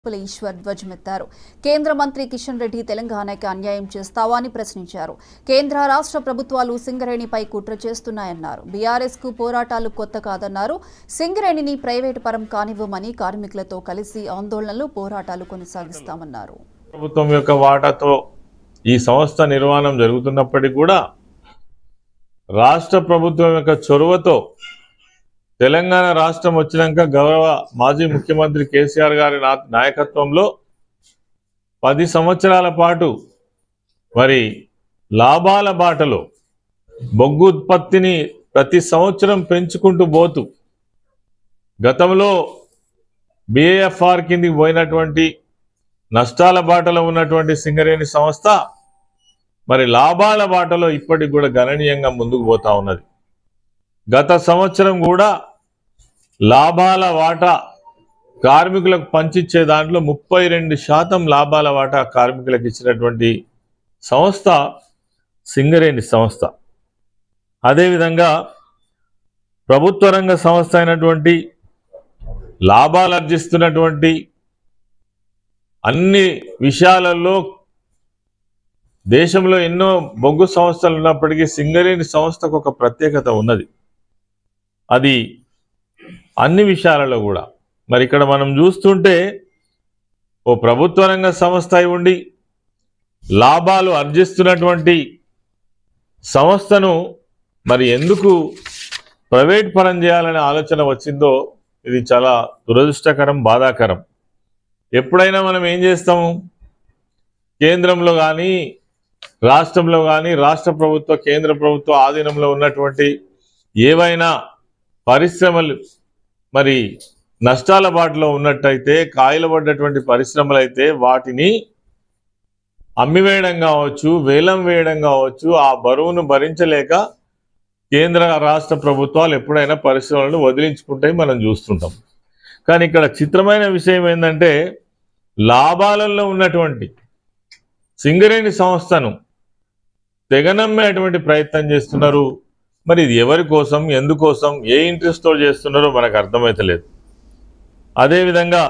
పుల ఈశ్వర్ ధ్వజమెత్తారు కేంద్ర మంత్రి కిషన్ రెడ్డి తెలంగాణకి అన్యాయం చేస్తావా అని ప్రశ్నించారు కేంద్ర రాష్ట్ర ప్రభుత్వాలు సింగరేణిపై కుట్ర చేస్తున్నాయన్నారు బీఆర్ఎస్ కు పోరాటాలు కొత్త కాదన్నారు సింగరేణిని ప్రైవేటు పరం కానివ్వమని కార్మికులతో కలిసి ఆందోళనలు పోరాటాలు కొనసాగిస్తామన్నారు ప్రభుత్వం యొక్క వాటాతో ఈ సంస్థ నిర్మాణం జరుగుతున్నప్పటికీ కూడా రాష్ట్ర ప్రభుత్వం యొక్క చొరవతో తెలంగాణ రాష్ట్రం వచ్చినాక గౌరవ మాజీ ముఖ్యమంత్రి కేసీఆర్ గారి నా- నాయకత్వంలో పది సంవత్సరాల పాటు మరి లాభాల బాటలో బొగ్గు ఉత్పత్తిని ప్రతి సంవత్సరం పెంచుకుంటూ పోతూ గతంలో బిఏఎఫ్ఆర్ కిందికి పోయినటువంటి నష్టాల బాటలో ఉన్నటువంటి సింగరేణి సంస్థ మరి లాభాల బాటలో ఇప్పటికి కూడా గణనీయంగా ముందుకు పోతా ఉన్నది గత సంవత్సరం కూడా లాభాల వాటా కార్మికులకు పంచిచ్చే దాంట్లో ముప్పై రెండు శాతం లాభాల వాటా కార్మికులకు ఇచ్చినటువంటి సంస్థ సింగరేణి సంస్థ అదేవిధంగా ప్రభుత్వ రంగ సంస్థ అయినటువంటి లాభాలు ఆర్జిస్తున్నటువంటి అన్ని విషయాలలో దేశంలో ఎన్నో బొగ్గు సంస్థలు ఉన్నప్పటికీ సింగరేణి సంస్థకు ఒక ప్రత్యేకత ఉన్నది అది అన్ని విషయాలలో కూడా మరి ఇక్కడ మనం చూస్తుంటే ఓ ప్రభుత్వ రంగ సంస్థ అయి ఉండి లాభాలు ఆర్జిస్తున్నటువంటి సంస్థను మరి ఎందుకు ప్రైవేట్ పరం చేయాలనే ఆలోచన వచ్చిందో ఇది చాలా దురదృష్టకరం బాధాకరం ఎప్పుడైనా మనం ఏం చేస్తాము కేంద్రంలో కానీ రాష్ట్రంలో కానీ రాష్ట్ర ప్రభుత్వ కేంద్ర ప్రభుత్వ ఆధీనంలో ఉన్నటువంటి ఏవైనా పరిశ్రమలు మరి నష్టాల బాటలో ఉన్నట్టయితే కాయలబడ్డటువంటి పరిశ్రమలు అయితే వాటిని అమ్మివేయడం కావచ్చు వేలం వేయడం కావచ్చు ఆ బరువును భరించలేక కేంద్ర రాష్ట్ర ప్రభుత్వాలు ఎప్పుడైనా పరిశ్రమలను వదిలించుకుంటాయి మనం చూస్తుంటాం కానీ ఇక్కడ చిత్రమైన విషయం ఏంటంటే లాభాలలో ఉన్నటువంటి సింగరేణి సంస్థను తెగనమ్మేటువంటి ప్రయత్నం చేస్తున్నారు మరి ఇది ఎవరి కోసం ఎందుకోసం ఏ ఇంట్రెస్ట్తో చేస్తున్నారో మనకు అర్థమైతలేదు అదేవిధంగా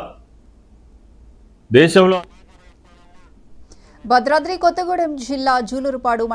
దేశంలో భద్రాద్రి కొత్తగూడెం జిల్లా జూలూరుపాడు